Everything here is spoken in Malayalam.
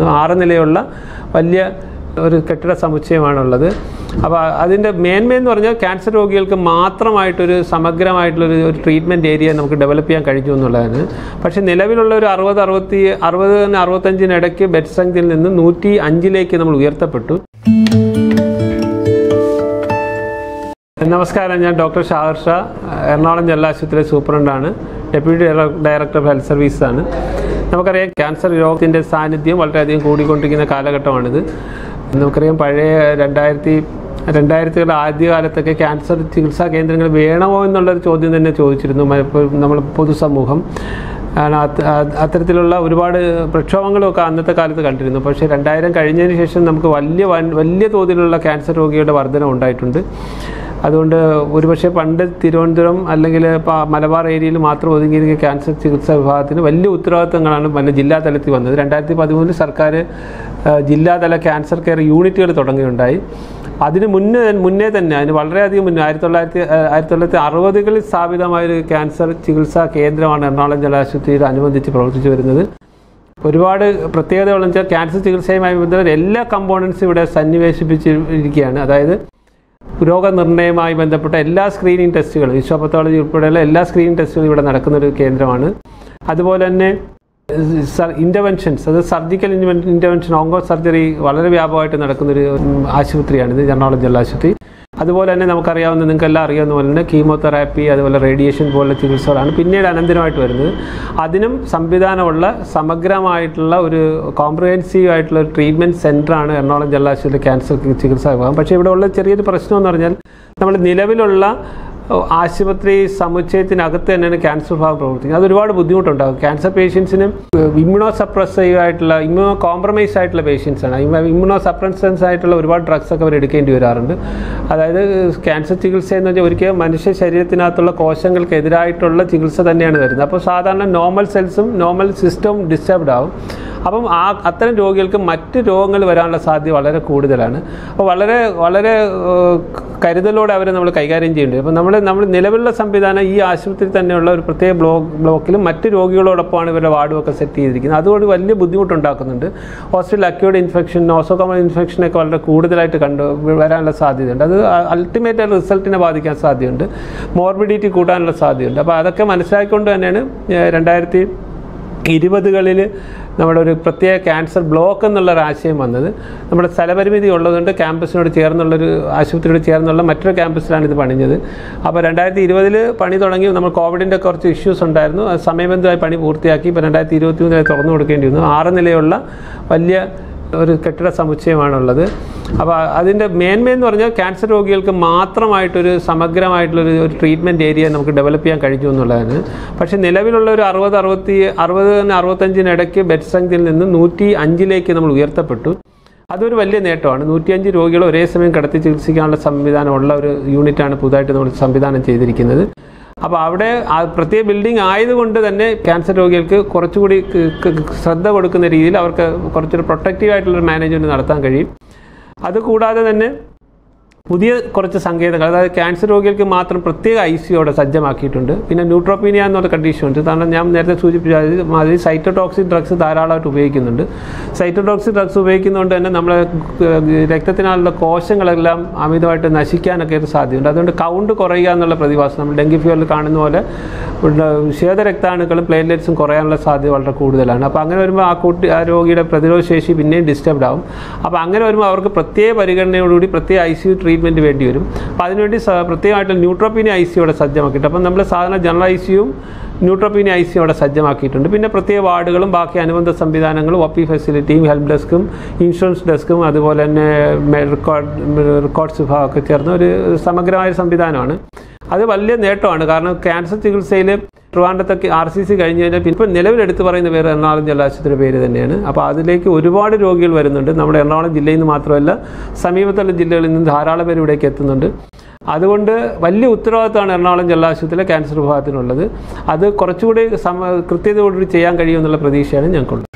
ആറ് നിലയുള്ള വലിയ ഒരു കെട്ടിട സമുച്ചയമാണുള്ളത് അപ്പോൾ അതിൻ്റെ മേന്മയെന്ന് പറഞ്ഞാൽ ക്യാൻസർ രോഗികൾക്ക് മാത്രമായിട്ടൊരു സമഗ്രമായിട്ടുള്ളൊരു ഒരു ട്രീറ്റ്മെൻറ്റ് ഏരിയ നമുക്ക് ഡെവലപ്പ് ചെയ്യാൻ കഴിഞ്ഞു എന്നുള്ളതാണ് പക്ഷേ നിലവിലുള്ള ഒരു അറുപത് അറുപത്തി അറുപതിന് അറുപത്തഞ്ചിനിടയ്ക്ക് ബെഡ് സ്ട്രെങ്തിൽ നിന്ന് നൂറ്റി അഞ്ചിലേക്ക് നമ്മൾ ഉയർത്തപ്പെട്ടു നമസ്കാരം ഞാൻ ഡോക്ടർ ഷാഹിർ ഷാ എറണാകുളം ജില്ലാ ആശുപത്രിയിലെ സൂപ്രണ്ടാണ് ഡെപ്യൂട്ടി ഡയറക്ടർ ഓഫ് ഹെൽത്ത് സർവീസാണ് നമുക്കറിയാം ക്യാൻസർ രോഗത്തിൻ്റെ സാന്നിധ്യം വളരെയധികം കൂടിക്കൊണ്ടിരിക്കുന്ന കാലഘട്ടമാണിത് നമുക്കറിയാം പഴയ രണ്ടായിരത്തി രണ്ടായിരത്തികളുടെ ആദ്യകാലത്തൊക്കെ ക്യാൻസർ ചികിത്സാ കേന്ദ്രങ്ങൾ വേണമോ എന്നുള്ളൊരു ചോദ്യം തന്നെ ചോദിച്ചിരുന്നു മ- ഇപ്പോൾ നമ്മൾ പൊതുസമൂഹം കാരണം അത്- അത് അത്തരത്തിലുള്ള ഒരുപാട് പ്രക്ഷോഭങ്ങളൊക്കെ അന്നത്തെ കാലത്ത് കണ്ടിരുന്നു പക്ഷേ രണ്ടായിരം കഴിഞ്ഞതിന് ശേഷം നമുക്ക് വലിയ വൻ- വലിയ തോതിലുള്ള ക്യാൻസർ രോഗികളുടെ വർധന ഉണ്ടായിട്ടുണ്ട് അതുകൊണ്ട് ഒരുപക്ഷെ പണ്ട് തിരുവനന്തപുരം അല്ലെങ്കിൽ പ- മലബാർ ഏരിയയിൽ മാത്രം ഒതുങ്ങിയിരിക്കുന്ന ക്യാൻസർ ചികിത്സാ വിഭാഗത്തിന് വലിയ ഉത്തരവാദിത്തങ്ങളാണ് പിന്നെ ജില്ലാ തലത്തിൽ വന്നത് രണ്ടായിരത്തി പതിമൂന്നിൽ സർക്കാർ ആ, ജില്ലാതല ക്യാൻസർ കെയർ യൂണിറ്റുകൾ തുടങ്ങുകയുണ്ടായി അതിന് മുന്നേ മുന്നേ തന്നെ അതിന് വളരെയധികം മുന്നേ ആയിരത്തി തൊള്ളായിരത്തി ആ, ആയിരത്തി തൊള്ളായിരത്തി അറുപതുകളിൽ സ്ഥാപിതമായ ഒരു ക്യാൻസർ ചികിത്സാ കേന്ദ്രമാണ് എറണാകുളം ജലാശുപത്രിയിൽ അനുബന്ധിച്ച് പ്രവർത്തിച്ചു വരുന്നത് ഒരുപാട് പ്രത്യേകതകളെന്ന് വെച്ചാൽ ക്യാൻസർ ചികിത്സയുമായി ബന്ധപ്പെട്ട എല്ലാ കമ്പോണൻസും ഇവിടെ സന്നിവേശിപ്പിച്ചിരിക്കുകയാണ് അതായത് രോഗനിർണയവുമായി ബന്ധപ്പെട്ട എല്ലാ സ്ക്രീനിങ് ടെസ്റ്റുകളും വിശ്വപത്തോളജി ഉൾപ്പെടെയുള്ള എല്ലാ സ്ക്രീനിങ് ടെസ്റ്റുകളും ഇവിടെ നടക്കുന്ന ഒരു കേന്ദ്രമാണ് അതുപോലെ തന്നെ ഇൻ്റർവെൻഷൻസ് അത് സർജിക്കൽ ഇൻ്റർവെൻഷൻ ഓങ്കോ സർജറി വളരെ വ്യാപകമായിട്ട് നടക്കുന്നൊരു ഉം, ആശുപത്രിയാണ് ഇത് എറണാകുളം ജില്ലാ ആശുപത്രി അതുപോലെ തന്നെ നമുക്കറിയാവുന്ന നിങ്ങൾക്ക് എല്ലാം അറിയാവുന്ന പോലെ തന്നെ കീമോതെറാപ്പി അതുപോലെ റേഡിയേഷൻ പോലുള്ള ചികിത്സകളാണ് പിന്നീട് അനന്തരമായിട്ട് വരുന്നത് അതിനും സംവിധാനമുള്ള സമഗ്രമായിട്ടുള്ള ഒരു കോംപ്രിഹെൻസീവ് ആയിട്ടുള്ള ഒരു ട്രീറ്റ്മെൻറ്റ് സെൻ്ററാണ് എറണാകുളം ജില്ലാ ആശുപത്രി ക്യാൻസർ ചികിത്സാ വിഭാഗം പക്ഷേ ഇവിടെ ഉള്ള ചെറിയൊരു പ്രശ്നം എന്ന് പറഞ്ഞാൽ നമ്മൾ നിലവിലുള്ള ആശുപത്രി സമുച്ചയത്തിനകത്ത് തന്നെയാണ് ക്യാൻസർ വിഭാഗം പ്രവർത്തിക്കുന്നത് അത് ഒരുപാട് ബുദ്ധിമുട്ടുണ്ടാകും ക്യാൻസർ പേഷ്യൻസിന് ഇമ്മ്യൂണോ സപ്രസീവ് ആയിട്ടുള്ള ഇമ്മ്യൂണോ കോംപ്രമൈസ് ആയിട്ടുള്ള പേഷ്യൻസ് ആണ് ഇമ്മ്യൂണോ സപ്രസൻസ് ആയിട്ടുള്ള ഒരുപാട് ഡ്രഗ്സ് ഒക്കെ അവർ എടുക്കേണ്ടി വരാറുണ്ട് അതായത് ക്യാൻസർ ചികിത്സ എന്ന് വെച്ചാൽ ഒരിക്കലും മനുഷ്യ ശരീരത്തിനകത്തുള്ള കോശങ്ങൾക്കെതിരായിട്ടുള്ള ചികിത്സ തന്നെയാണ് വരുന്നത് അപ്പോൾ സാധാരണ നോർമൽ സെൽസും നോർമൽ സിസ്റ്റവും ഡിസ്റ്റർബ്ഡ് ആവും അപ്പം ആ അത്തരം രോഗികൾക്ക് മറ്റ് രോഗങ്ങൾ വരാനുള്ള സാധ്യത വളരെ കൂടുതലാണ് അപ്പോൾ വളരെ വളരെ ഏഹ്, കരുതലോടെ അവരെ നമ്മൾ കൈകാര്യം ചെയ്യേണ്ടത് അപ്പോൾ നമ്മൾ നമ്മൾ നിലവിലുള്ള സംവിധാനം ഈ ആശുപത്രി തന്നെയുള്ള ഒരു പ്രത്യേക ബ്ലോക്ക് ബ്ലോക്കിലും മറ്റ് രോഗികളോടൊപ്പമാണ് ഇവരുടെ വാർഡുമൊക്കെ സെറ്റ് ചെയ്തിരിക്കുന്നത് അതുകൊണ്ട് വലിയ ബുദ്ധിമുട്ടുണ്ടാക്കുന്നുണ്ട് ഹോസ്പിറ്റൽ അക്യൂർഡ് ഇൻഫെക്ഷൻ നോസോകോമൽ ഇൻഫെക്ഷനൊക്കെ വളരെ കൂടുതലായിട്ട് കണ്ടു വരാനുള്ള സാധ്യതയുണ്ട് അത് അൾട്ടിമേറ്റ് റിസൾട്ടിനെ ബാധിക്കാൻ സാധ്യതയുണ്ട് മോർബിഡിറ്റി കൂട്ടാനുള്ള സാധ്യതയുണ്ട് അപ്പോൾ അതൊക്കെ മനസ്സിലാക്കിക്കൊണ്ട് തന്നെയാണ് ഏഹ്, രണ്ടായിരത്തി ഇരുപതുകളിൽ നമ്മുടെ ഒരു പ്രത്യേക ക്യാൻസർ ബ്ലോക്ക് എന്നുള്ള ഒരു ആശയം വന്നത് നമ്മുടെ സ്ഥലപരിമിതി ഉള്ളതുകൊണ്ട് ക്യാമ്പസിനോട് ചേർന്നുള്ളൊരു ആശുപത്രിയോട് ചേർന്നുള്ള മറ്റൊരു ക്യാമ്പസിലാണ് ഇത് പണിഞ്ഞത് അപ്പോൾ രണ്ടായിരത്തി ഇരുപതിൽ പണി തുടങ്ങി നമ്മൾ കോവിഡിൻ്റെ കുറച്ച് ഇഷ്യൂസ് ഉണ്ടായിരുന്നു അത് സമയബന്ധമായി പണി പൂർത്തിയാക്കി ഇപ്പോൾ രണ്ടായിരത്തി ഇരുപത്തി മൂന്നിൽ തുറന്നു കൊടുക്കേണ്ടി വന്നു ആറ് നിലയുള്ള വലിയ ഒരു കെട്ടിട സമുച്ചയമാണുള്ളത് അപ്പോൾ അതിൻ്റെ മേന്മയെന്ന് പറഞ്ഞാൽ ക്യാൻസർ രോഗികൾക്ക് മാത്രമായിട്ടൊരു സമഗ്രമായിട്ടുള്ളൊരു ഒരു ട്രീറ്റ്മെൻറ്റ് ഏരിയ നമുക്ക് ഡെവലപ്പ് ചെയ്യാൻ കഴിഞ്ഞു എന്നുള്ളതാണ് പക്ഷേ നിലവിലുള്ള ഒരു അറുപത് അറുപത്തി അറുപതിന് അറുപത്തഞ്ചിനിടയ്ക്ക് ബെഡ് സ്ട്രെങ്തിൽ നിന്ന് നൂറ്റി അഞ്ചിലേക്ക് നമ്മൾ ഉയർത്തപ്പെട്ടു അതൊരു വലിയ നേട്ടമാണ് നൂറ്റിയഞ്ച് രോഗികളെ ഒരേ സമയം കിടത്തി ചികിത്സിക്കാനുള്ള സംവിധാനമുള്ള ഒരു യൂണിറ്റാണ് പുതുതായിട്ട് നമ്മൾ സംവിധാനം ചെയ്തിരിക്കുന്നത് അപ്പോൾ അവിടെ ആ പ്രത്യേക ബിൽഡിംഗ് ആയതുകൊണ്ട് തന്നെ ക്യാൻസർ രോഗികൾക്ക് കുറച്ചുകൂടി ക- ക- ശ്രദ്ധ കൊടുക്കുന്ന രീതിയിൽ അവർക്ക് കുറച്ചൊരു പ്രൊട്ടക്റ്റീവ് ആയിട്ടുള്ളൊരു മാനേജ്മെൻറ്റ് നടത്താൻ കഴിയും അതുകൂടാതെ തന്നെ പുതിയ കുറച്ച് സങ്കേതങ്ങൾ അതായത് ക്യാൻസർ രോഗികൾക്ക് മാത്രം പ്രത്യേക ഐ സി അവിടെ സജ്ജമാക്കിയിട്ടുണ്ട് പിന്നെ ന്യൂട്രോപ്പീനിയ എന്നൊരു കണ്ടീഷൻ ഉണ്ട് കാരണം ഞാൻ നേരത്തെ സൂചിപ്പിച്ച മാതിരി സൈറ്റോടോക്സിക് ഡ്രഗ്സ് ധാരാളമായിട്ട് ഉപയോഗിക്കുന്നുണ്ട് സൈറ്റോടോക്സിക് ഡ്രഗ്സ് ഉപയോഗിക്കുന്നതുകൊണ്ട് തന്നെ നമ്മളെ ഏഹ്, രക്തത്തിനുള്ള കോശങ്ങളെല്ലാം അമിതമായിട്ട് നശിക്കാനൊക്കെ ഒരു സാധ്യതയുണ്ട് അതുകൊണ്ട് കൗണ്ട് കുറയുക എന്നുള്ള പ്രതിഭാസം നമ്മൾ ഡെങ്കി ഫീവറിൽ കാണുന്ന പോലെ ഉള്ള ശ്വേതരക്താണുക്കളും പ്ലേറ്റ്ലെറ്റ്സും കുറയാനുള്ള സാധ്യത വളരെ കൂടുതലാണ് അപ്പോൾ അങ്ങനെ വരുമ്പോൾ ആ കുട്ടി ആ രോഗിയുടെ പ്രതിരോധ ശേഷി പിന്നെയും ഡിസ്റ്റർബ്ഡ് ആവും അപ്പോൾ അങ്ങനെ വരുമ്പോൾ അവർക്ക് പ്രത്യേക പരിഗണനയോടുകൂടി പ്രത്യേക ഐ സി യു ട്രീറ്റ്മെൻറ്റ് വേണ്ടി വരും അപ്പോൾ അതിനുവേണ്ടി സ- പ്രത്യേകമായിട്ട് ന്യൂട്രോപ്പീനി ഐ സി അവിടെ സജ്ജമാക്കിയിട്ട് അപ്പം നമ്മൾ സാധാരണ ജനറൽ ഐ സിയും ന്യൂട്രോപ്പീനി ഐ സി അവിടെ സജ്ജമാക്കിയിട്ടുണ്ട് പിന്നെ പ്രത്യേക വാർഡുകളും ബാക്കി അനുബന്ധ സംവിധാനങ്ങളും ഒ പി ഫെസിലിറ്റിയും ഹെൽപ്പ് ഡെസ്ക്കും ഇൻഷുറൻസ് ഡെസ്ക്കും അതുപോലെ തന്നെ മെ- റെക്കോർഡ് റെക്കോർഡ്സ് വിഭാഗമൊക്കെ ചേർന്ന ഒരു സമഗ്രമായ സംവിധാനമാണ് അത് വലിയ നേട്ടമാണ് കാരണം ക്യാൻസർ ചികിത്സയിൽ ട്രിവാൻഡത്തൊക്കെ ആർ സി സി കഴിഞ്ഞ് കഴിഞ്ഞാൽ ഇപ്പോൾ നിലവിൽ എടുത്തു പറയുന്ന പേര് എറണാകുളം ജലാശുപത്രി പേര് തന്നെയാണ് അപ്പോൾ അതിലേക്ക് ഒരുപാട് രോഗികൾ വരുന്നുണ്ട് നമ്മുടെ എറണാകുളം ജില്ലയിൽ നിന്ന് മാത്രമല്ല സമീപത്തുള്ള ജില്ലകളിൽ നിന്ന് ധാരാളം പേര് ഇവിടേക്ക് എത്തുന്നുണ്ട് അതുകൊണ്ട് വലിയ ഉത്തരവാദിത്തമാണ് എറണാകുളം ജലാശുപത്രിയിലെ ക്യാൻസർ വിഭാഗത്തിനുള്ളത് അത് കുറച്ചുകൂടി സമ കൃത്യതയോടുകൂടി ചെയ്യാൻ കഴിയുമെന്നുള്ള പ്രതീക്ഷയാണ് ഞങ്ങൾക്കുള്ളത്